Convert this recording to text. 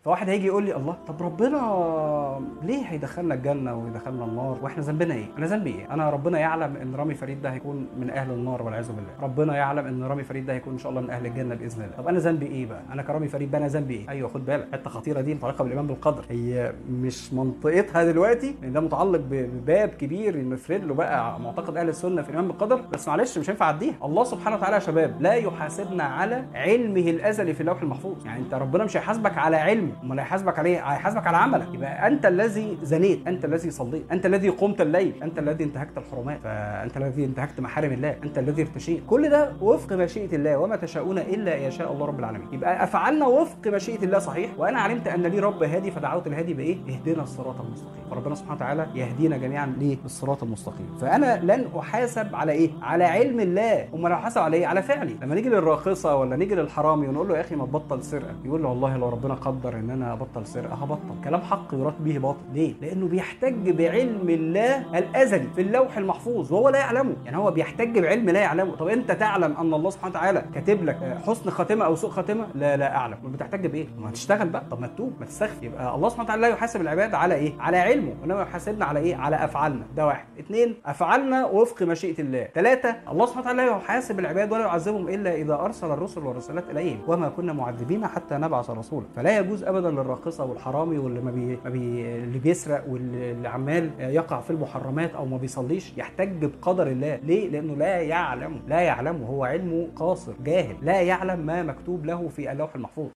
فواحد هيجي يقول لي الله طب ربنا ليه هيدخلنا الجنه ويدخلنا النار واحنا ذنبنا ايه انا ذنبي ايه انا ربنا يعلم ان رامي فريد ده هيكون من اهل النار والعياذ بالله ربنا يعلم ان رامي فريد ده هيكون ان شاء الله من اهل الجنه باذن الله طب انا ذنبي ايه بقى انا كرامي فريد بقى انا ذنبي ايه ايوه خد بالك حته خطيره دي متعلقه بالايمان بالقدر هي مش منطقتها دلوقتي لان ده متعلق بباب كبير انه يفرد له بقى معتقد اهل السنه في الايمان بالقدر بس معلش مش هينفع اعديها الله سبحانه وتعالى يا شباب لا يحاسبنا على علمه الازلي في اللوح المحفوظ يعني انت ربنا مش هيحاسبك على علمه امال هيحاسبك على ايه هيحاسبك على عملك يبقى انت الذي زنيت انت الذي صليت انت الذي قمت الليل انت الذي انتهكت الحرمات فانت الذي انتهكت محارم الله انت الذي ارتشيت كل ده وفق مشيئه الله وما تشاءون الا ان يشاء الله رب العالمين يبقى افعلنا وفق مشيئه الله صحيح وانا علمت ان لي رب هادي فدعوت الهادي بايه اهدنا الصراط المستقيم فربنا سبحانه وتعالى يهدينا جميعا ليه للصراط المستقيم فانا لن احاسب على ايه على علم الله امال احاسب على ايه على فعلي لما نيجي للراقصه ولا نيجي للحرامي ونقول له يا اخي ما تبطل سرقه يقول له والله لو ربنا قدر ان انا ابطل سرقه هبطل كلام حق يراد به باطل ليه لانه بيحتج بعلم الله الازلي في اللوح المحفوظ وهو لا يعلمه يعني هو بيحتج بعلم لا يعلمه طب انت تعلم ان الله سبحانه وتعالى كاتب لك حسن خاتمه او سوء خاتمه لا لا اعلم بتحتج بايه ما تشتغل بقى طب ما تتوب ما تستغفر يبقى الله سبحانه وتعالى لا يحاسب العباد على ايه على علمه وانما يحاسبنا على ايه على افعالنا ده واحد اثنين افعالنا وفق مشيئه الله ثلاثه الله سبحانه وتعالى لا يحاسب العباد ولا يعذبهم الا اذا ارسل الرسل والرسالات اليهم وما كنا معذبين حتى نبعث رسولا فلا يجوز ابدا للراقصه والحرامي واللي ما بي, ما بي اللي بيسرق واللي عمال يقع في المحرمات او ما بيصليش يحتج بقدر الله ليه لانه لا يعلم لا يعلم هو علمه قاصر جاهل لا يعلم ما مكتوب له في اللوح المحفوظ